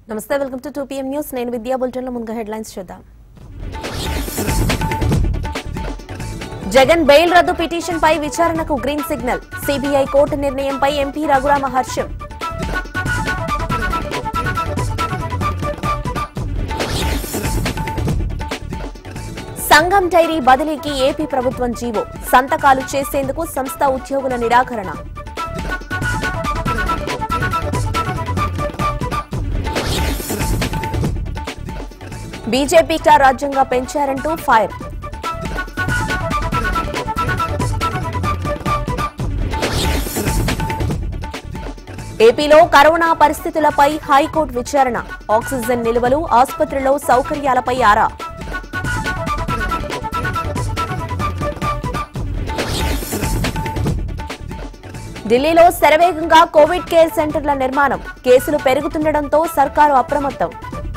నమస్తే welcome to two PM news నేను Vidya bulletin లో ముందుగా హెడ్లైన్స్ చూద్దాం జగన్ బెయిల్ రద్దు పిటిషన్ పై విచారణకు గ్రీన్ సిగ్నల్ సిబిఐ కోర్టు నిర్ణయంపై ఎంపీ రఘురామ హర్షం సంఘం డైరీ బదిలీకి ఏపీ ప్రభుత్వం జీవో సంతకాలు చేసేందుకు సంస్థ ఉద్యోగుల నిరాకరణ బీజేపీ రాజ్యంగా పెంచారంటూ ఫైర్ ఏపీలో కరోనా పరిస్థితులపై హైకోర్టు విచారణ ఆక్సిజన్ నిల్వలు ఆసుపత్రిలో సౌకర్యాలపై ఆరా ఢిల్లీలో శరవేగంగా కోవిడ్ కేర్ సెంటర్ల నిర్మాణం కేసులు పెరుగుతుండటంతో సర్కారు అప్రమత్తం